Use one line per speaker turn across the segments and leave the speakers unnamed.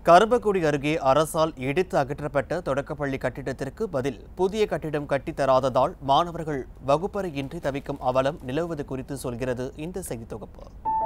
கரும்பக்குடி அருகே அரசால் இடித்து அகற்றப்பட்ட தொடக்கப்பள்ளி கட்டிடத்திற்கு பதில் புதிய கட்டிடம் கட்டித் தராததால் மாணவர்கள் வகுப்பறையின்றி தவிக்கும் அவலம் நிலவுவது குறித்து சொல்கிறது இந்த செய்தி தொகுப்பு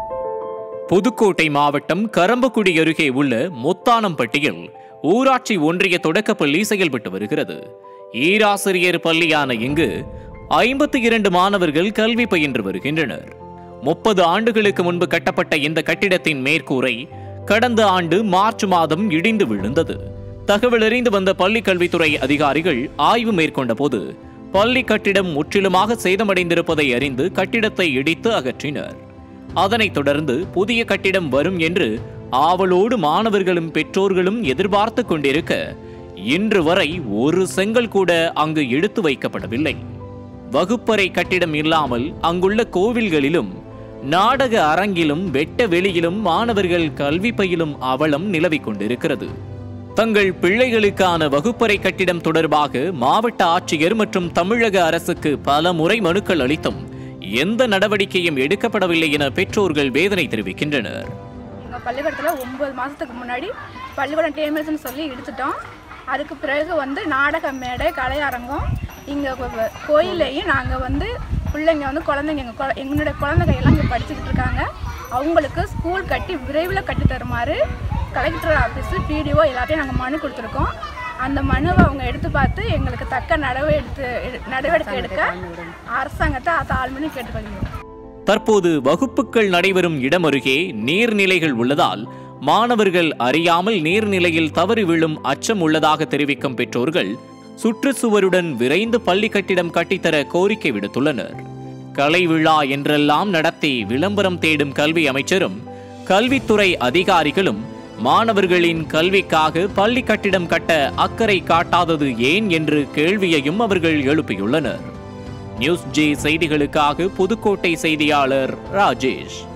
புதுக்கோட்டை மாவட்டம் கரம்பக்குடி அருகே உள்ள முத்தானம்பட்டியில் ஊராட்சி ஒன்றிய தொடக்கப்பள்ளி செயல்பட்டு வருகிறது ஈராசிரியர் பள்ளியான இங்கு ஐம்பத்தி இரண்டு மாணவர்கள் கல்வி பயின்று வருகின்றனர் முப்பது ஆண்டுகளுக்கு முன்பு கட்டப்பட்ட இந்த கட்டிடத்தின் மேற்கூரை கடந்த ஆண்டு மார்ச் மாதம் இடிந்து விழுந்தது தகவல் அறிந்து வந்த பள்ளி கல்வித்துறை அதிகாரிகள் ஆய்வு மேற்கொண்ட போது பள்ளி கட்டிடம் முற்றிலுமாக சேதமடைந்திருப்பதை அறிந்து கட்டிடத்தை இடித்து அகற்றினர் அதனைத் தொடர்ந்து புதிய கட்டிடம் வரும் என்று ஆவலோடு மாணவர்களும் பெற்றோர்களும் எதிர்பார்த்து கொண்டிருக்க இன்று வரை ஒரு செங்கல் கூட அங்கு எடுத்து வைக்கப்படவில்லை வகுப்பறை கட்டிடம் இல்லாமல் அங்குள்ள கோவில்களிலும் நாடக அரங்கிலும் வெட்ட வெளியிலும் மாணவர்கள் கல்வி பயிலும் அவலம் நிலவிக் கொண்டிருக்கிறது தங்கள் பிள்ளைகளுக்கான வகுப்பறை கட்டிடம் தொடர்பாக மாவட்ட ஆட்சியர் மற்றும் தமிழக அரசுக்கு பல முறை மனுக்கள் அளித்தும் எந்த நடவடிக்கையும் எடுக்கப்படவில்லை என பெற்றோர்கள் வேதனை தெரிவிக்கின்றனர்
எங்கள் பள்ளிக்கூடத்தில் ஒம்பது மாதத்துக்கு முன்னாடி பள்ளிக்கூடம் டேமேஜ்னு சொல்லி எடுத்துட்டோம் அதுக்கு பிறகு வந்து நாடக மேடை கலையரங்கம் இங்கே கோயிலையும் நாங்கள் வந்து பிள்ளைங்க வந்து குழந்தைங்க எங்கள் குழ எங்களுடைய குழந்தைங்க எல்லாம் இங்கே படிச்சுக்கிட்டு இருக்காங்க அவங்களுக்கு ஸ்கூல் கட்டி விரைவில் கட்டி தருமாறு கலெக்டர் ஆஃபீஸு பிடிஓ எல்லாத்தையும் நாங்கள் மனு கொடுத்துருக்கோம் அந்த மனுவை அவங்க எடுத்து பார்த்து எங்களுக்கு தக்க நடவடிக்கை எடுத்து நடவடிக்கை எடுக்க அரசாங்கத்தை தாழ்மைன்னு கேட்டுக்கொள்கிறோம்
தற்போது வகுப்புகள் நடைபெறும் இடம் அருகே நீர்நிலைகள் உள்ளதால் மாணவர்கள் அறியாமல் நீர்நிலையில் தவறி விழும் அச்சம் உள்ளதாக தெரிவிக்கும் பெற்றோர்கள் சுற்றுச்சுவருடன் விரைந்து பள்ளி கட்டிடம் கட்டித்தர கோரிக்கை விடுத்துள்ளனர் கலை விழா என்றெல்லாம் நடத்தி விளம்பரம் தேடும் கல்வி அமைச்சரும் கல்வித்துறை அதிகாரிகளும் மாணவர்களின் கல்விக்காக பள்ளி கட்டிடம் கட்ட அக்கறை காட்டாதது ஏன் என்று கேள்வியையும் அவர்கள் எழுப்பியுள்ளனர் நியூஸ் ஜே செய்திகளுக்காக புதுக்கோட்டை செய்தியாளர் ராஜேஷ்